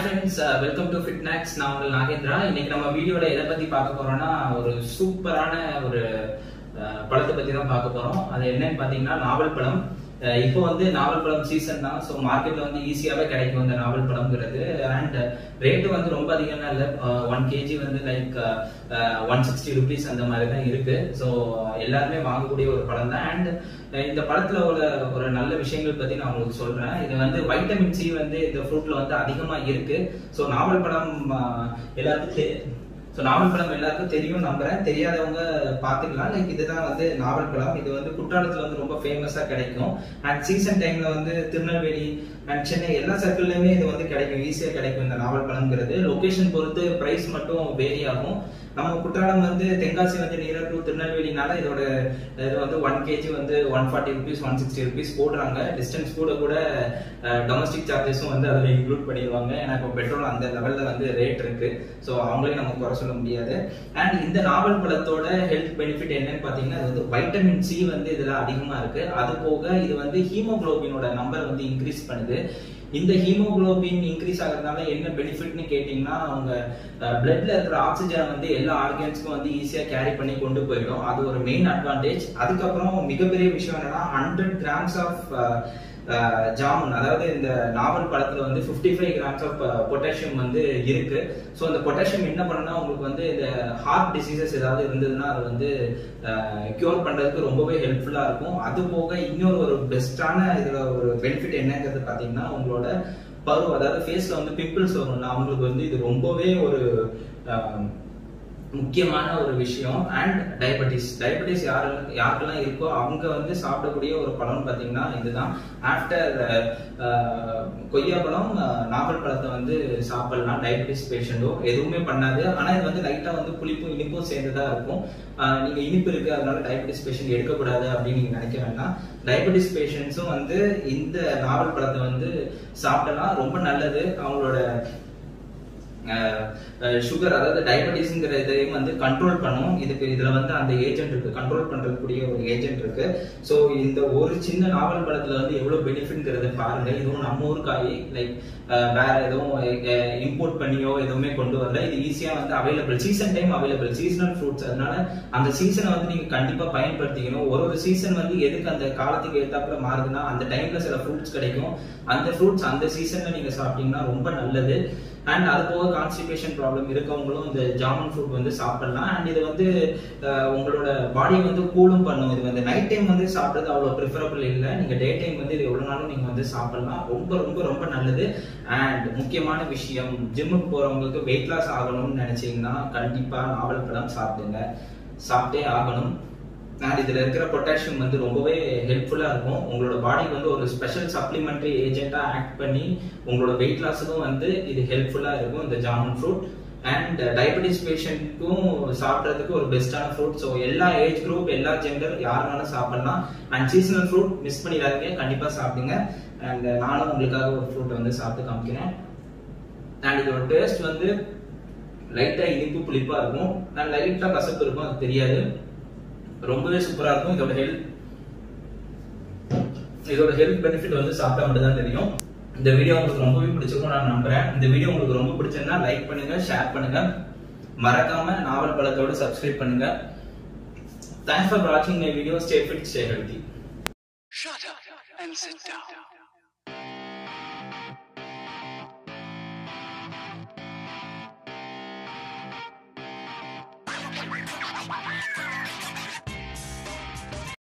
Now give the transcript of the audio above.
Friends welcome to ஃபிட்னாக்ஸ் நான் உங்கள் நாகேந்திரா இன்னைக்கு நம்ம வீடியோல எதை பத்தி பார்க்க போறோம்னா ஒரு சூப்பரான ஒரு அஹ், பழத்தை பத்தி தான் பார்க்க போறோம் அது என்னன்னு பாத்தீங்கன்னா நாவல் பழம் அஹ், இப்போ வந்து நாவல் பழம் சீசன் தான் ஸோ மார்க்கெட்ல வந்து ஈஸியாவே கிடைக்கும் இந்த நாவல் பழம்ங்கிறது அண்ட் ரேட்டு வந்து ரொம்ப அதிகம்லாம் இல்லை ஒன் கேஜி வந்து லைக் ஒன் சிக்ஸ்டி ருபீஸ் அந்த மாதிரி தான் இருக்கு ஸோ எல்லாருமே வாங்கக்கூடிய ஒரு பழம் தான் அண்ட் இந்த பழத்துல உள்ள ஒரு நல்ல விஷயங்கள் பத்தி நான் உங்களுக்கு சொல்றேன் இது வந்து வைட்டமின் சி வந்து இந்த ஃப்ரூட்ல வந்து அதிகமா இருக்கு ஸோ நாவல் பழம் அஹ், எல்லாத்துக்கும் ஸோ நாவல் பழம் எல்லாருக்கும் தெரியும் நம்புறேன் தெரியாதவங்க பார்த்துக்கலாம் லைக் இதுதான் வந்து நாவல் பழம் இது வந்து குற்றாலத்தில் வந்து ரொம்ப ஃபேமஸாக கிடைக்கும் அண்ட் சீசன் டைம்ல வந்து திருநெல்வேலி அண்ட் சென்னை எல்லா சர்க்கிள்லையுமே இது வந்து கிடைக்கும் ஈஸியாக கிடைக்கும் இந்த நாவல் பழம்ங்கிறது லொகேஷன் பொறுத்து ப்ரைஸ் மட்டும் வேரி ஆகும் நம்ம குற்றாலம் வந்து தென்காசி வந்து நியர் டு திருநெல்வேலினால இதோட இது வந்து ஒன் கேஜி வந்து one forty rupees one sixty rupees போடுறாங்க டிஸ்டன்ஸ் கூட கூட டொமஸ்டிக் சார்ஜஸும் வந்து அதில் இன்க்ளூட் பண்ணிடுவாங்க ஏன்னா இப்போ பெட்ரோல் அந்த லெவலில் வந்து ரேட் இருக்கு ஸோ அவங்களே நம்ம குறை சொல்ல முடியாது அண்ட் இந்த நாவல் பழத்தோட ஹெல்த் பெனிஃபிட் என்னன்னு பார்த்தீங்கன்னா இது வந்து வைட்டமின் சி வந்து இதில் அதிகமாக இருக்கு அது போக இது வந்து ஹீமோகுளோபினோட நம்பர் வந்து இன்க்ரீஸ் பண்ணுது இந்த ஹீமோகுளோபின் இன்க்ரீஸ் ஆகிறதுனால என்ன பெனிஃபிட்னு கேட்டிங்கன்னா அவங்க பிளட்ல இருக்கிற ஆக்சிஜனை வந்து எல்லா ஆர்கன்ஸ்க்கும் வந்து ஈஸியாக கேரி பண்ணி கொண்டு போயிடும் அது ஒரு மெயின் அட்வான்டேஜ் அதுக்கப்புறம் மிகப்பெரிய விஷயம் என்னன்னா ஹண்ட்ரட் கிராம்ஸ் ஆஃப் ஜாமுன் அதாவது இந்த நாவல் பழத்துல வந்து fifty five grams of potassium வந்து இருக்கு ஸோ அந்த பொட்டாசியம் என்ன பண்ணுன்னா உங்களுக்கு வந்து இந்த ஹார்ட் டிசீசஸ் ஏதாவது இருந்ததுன்னா அது வந்து கியூர் பண்றதுக்கு ரொம்பவே ஹெல்ப்ஃபுல்லா இருக்கும் அது போக இன்னொரு ஒரு பெஸ்டான இதுல ஒரு பெனிஃபிட் என்னங்கிறது பாத்தீங்கன்னா உங்களோட பருவம் அதாவது ஃபேஸ்ல வந்து பிம்பிள்ஸ் வரும்ல அவங்களுக்கு வந்து இது ரொம்பவே ஒரு அஹ், முக்கியமான ஒரு விஷயம் அண்ட் டயபெட்டிஸ் டயபெட்டிஸ் யாரு யாருக்கெல்லாம் இருக்கோ அவங்க வந்து சாப்பிடக்கூடிய ஒரு பழம் பார்த்தீங்கன்னா இதுதான் ஆஃப்டர் கொய்யா பழம் அஹ், நாவல் பழத்தை வந்து சாப்பிடலாம் டயபெட்டிஸ் பேஷண்ட்டோ எதுவுமே பண்ணாது ஆனால் இது வந்து லைட்டாக வந்து புளிப்பும் இனிப்பும் சேர்ந்ததா இருக்கும் அஹ், நீங்க இனிப்பு இருக்கு அதனால டயபெட்டிஸ் பேஷண்ட் எடுக்கக்கூடாது அப்படின்னு நீங்க நினைக்க வேண்டாம் டயபெட்டிஸ் பேஷண்ட்ஸும் வந்து இந்த நாவல் பழத்தை வந்து சாப்பிடலாம் ரொம்ப நல்லது அவங்களோட சுகர் அதாவது டயபெட்டிஸ்ங்கிற இதையும் வந்து கண்ட்ரோல் பண்ணும் இதுக்கு இதுல வந்து அந்த ஏஜென்ட் இருக்கு கண்ட்ரோல் பண்றதுக்கூடிய ஒரு ஏஜென்ட் இருக்கு ஸோ இந்த ஒரு சின்ன நாவல் பழத்துல வந்து எவ்வளவு பெனிஃபிட்ங்கிறத பாருங்க இதுவும் நம்ம ஊர் காய் லைக் வேற எதுவும் இம்போர்ட் பண்ணியோ எதுவுமே கொண்டு வரல இது ஈஸியா வந்து available season time available seasonal fruits அதனால அந்த சீசனை வந்து நீங்க கண்டிப்பா பயன்படுத்திக்கணும் ஒரு ஒரு சீசன் வந்து எதுக்கு அந்த காலத்துக்கு ஏத்தாப்புல மாறுதுன்னா அந்த டைம்ல சில ஃப்ரூட்ஸ் கிடைக்கும் அந்த ஃப்ரூட்ஸ் அந்த சீசன்ல நீங்க சாப்பிட்டீங்கன்னா ரொம்ப நல்லது அண்ட் அது போக கான்ஸ்டிபேஷன் ப்ராப்ளம் இருக்கவங்களும் இந்த ஜாமன் ஃப்ரூட் வந்து சாப்பிடலாம் அண்ட் இது வந்து அஹ், உங்களோட பாடி வந்து கூலும் பண்ணும் இது வந்து நைட் டைம் வந்து சாப்பிட்றது அவ்வளோ ப்ரிஃபரபிள் இல்லை நீங்க டே டைம் வந்து இது எவ்வளோ நாளும் நீங்க வந்து சாப்பிடலாம் ரொம்ப ரொம்ப ரொம்ப நல்லது அண்ட் முக்கியமான விஷயம் ஜிம்முக்கு போறவங்களுக்கு வெயிட் லாஸ் ஆகணும்னு நினைச்சீங்கன்னா கண்டிப்பா நாவல் பழம் சாப்பிடுங்க சாப்பிட்டே ஆகணும் அண்ட் இதுல இருக்கிற பொட்டாசியம் வந்து ரொம்பவே ஹெல்ப்ஃபுல்லா இருக்கும் உங்களோட பாடிக்கு வந்து ஒரு ஸ்பெஷல் சப்ளிமெண்டரி ஏஜென்ட்டா ஆக்ட் பண்ணி உங்களோட வெயிட் லாஸுக்கும் வந்து இது ஹெல்ப்ஃபுல்லா இருக்கும் இந்த ஜாமுன் ஃப்ரூட் அண்ட் டயபெட்டிஸ் பேஷண்ட்க்கும் சாப்பிட்றதுக்கு ஒரு பெஸ்டான ஃப்ரூட் ஸோ எல்லா ஏஜ் குரூப் எல்லா ஜெண்டர் யாருனாலும் சாப்பிடலாம் அண்ட் சீசனல் ஃப்ரூட் மிஸ் பண்ணிடாதீங்க கண்டிப்பா சாப்பிடுங்க அண்ட் நானும் உங்களுக்காக ஒரு ஃப்ரூட் வந்து சாப்பிட்டு காமிக்கிறேன் அண்ட் இதோட டேஸ்ட் வந்து லைட்டா இனிப்பு புளிப்பா இருக்கும் அண்ட் லைட்டா கசப்பு இருக்கும் அது தெரியாது ரொம்பவே சூப்பரா இருக்கும் இதோட ஹெல்த் இதோட ஹெல்த் பெனிஃபிட் வந்து சாப்பிட்டா மட்டும் தான் தெரியும் இந்த வீடியோ உங்களுக்கு ரொம்பவே பிடிச்சிருக்கும் நான் நம்புறேன் இந்த வீடியோ உங்களுக்கு ரொம்ப பிடிச்சிருந்தா லைக் பண்ணுங்க ஷேர் பண்ணுங்க மறக்காம நாவல் பழத்தோட சப்ஸ்கிரைப் பண்ணுங்க தேங்க்ஸ் ஃபார் வாட்சிங் my video stay fit stay healthy Shut up and sit down.